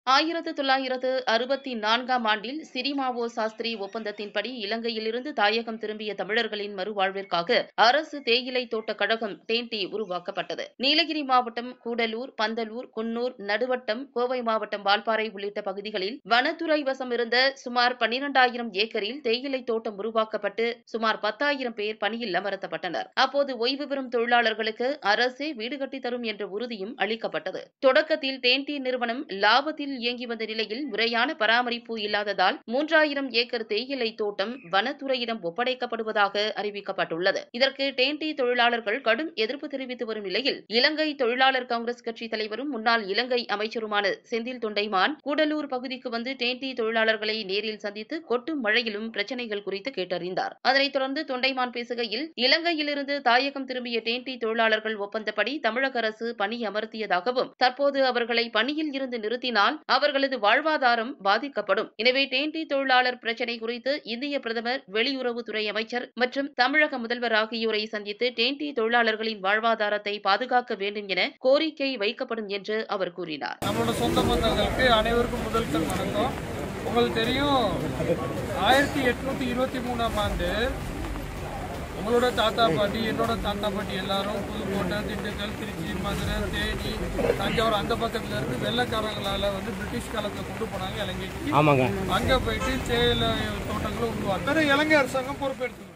ஆயிரத்து தொள்ளாயிரத்து அறுபத்தி நான்காம் ஆண்டில் சிறிமாவோ சாஸ்திரி ஒப்பந்தத்தின்படி இலங்கையிலிருந்து தாயகம் திரும்பிய தமிழர்களின் மறுவாழ்விற்காக அரசு தேயிலை தோட்ட கழகம் டேன்டி உருவாக்கப்பட்டது நீலகிரி மாவட்டம் கூடலூர் பந்தலூர் குன்னூர் நடுவட்டம் கோவை மாவட்டம் வால்பாறை உள்ளிட்ட பகுதிகளில் வனத்துறை வசம் இருந்த சுமார் பன்னிரண்டாயிரம் ஏக்கரில் தேயிலை தோட்டம் உருவாக்கப்பட்டு சுமார் பத்தாயிரம் பேர் பணியில் அமர்த்தப்பட்டனர் அப்போது ஓய்வு பெறும் தொழிலாளர்களுக்கு அரசே வீடு கட்டித் தரும் என்ற உறுதியும் அளிக்கப்பட்டது தொடக்கத்தில் டேன்டி நிறுவனம் லாபத்தில் இயங்கி வந்த நிலையில் முறையான பராமரிப்பு இல்லாததால் மூன்றாயிரம் ஏக்கர் தேயிலை தோட்டம் வனத்துறையிடம் ஒப்படைக்கப்படுவதாக அறிவிக்கப்பட்டுள்ளது இதற்கு டேன்டி தொழிலாளர்கள் கடும் எதிர்ப்பு தெரிவித்து வரும் நிலையில் இலங்கை தொழிலாளர் காங்கிரஸ் கட்சி தலைவரும் முன்னாள் இலங்கை அமைச்சருமான செந்தில் தொண்டைமான் கூடலூர் பகுதிக்கு வந்து டேன்டி தொழிலாளர்களை நேரில் சந்தித்து கொட்டும் மழையிலும் பிரச்சனைகள் குறித்து கேட்டறிந்தார் அதனைத் தொடர்ந்து தொண்டைமான் பேசுகையில் இலங்கையிலிருந்து தாயகம் திரும்பிய டேன்டி தொழிலாளர்கள் ஒப்பந்தப்படி தமிழக அரசு பணி அமர்த்தியதாகவும் தற்போது அவர்களை பணியில் இருந்து நிறுத்தினால் அவர்களது வாழ்வாதாரம் பாதிக்கப்படும் எனவே டேன்டி தொழிலாளர் பிரச்சினை குறித்து இந்திய பிரதமர் வெளியுறவுத்துறை அமைச்சர் மற்றும் தமிழக முதல்வர் ஆகியோரை சந்தித்து டேன்டி தொழிலாளர்களின் வாழ்வாதாரத்தை பாதுகாக்க வேண்டும் என கோரிக்கை வைக்கப்படும் என்று அவர் கூறினார் நம்மளோட சொந்த பந்தங்களுக்கு அனைவருக்கும் முதல் கண் வணக்கம் உங்களுக்கு தெரியும் ஆயிரத்தி எட்நூத்தி இருபத்தி மூணாம் ஆண்டு உங்களோட தாத்தா பாட்டி என்னோட தாத்தா பாட்டி எல்லாரும் புதுக்கோட்டை திண்டுக்கல் திருச்சி மதுரை தேனி தஞ்சாவூர் அந்த பக்கத்துல இருந்து வெள்ளக்காரங்களால வந்து பிரிட்டிஷ் காலத்துல கொண்டு போனாங்க இலங்கைக்கு ஆமாங்க அங்க போயிட்டு சேல தோட்டங்களும் உருவாக்க இலங்கை அரசாங்கம் பொறுப்பெடுத்தது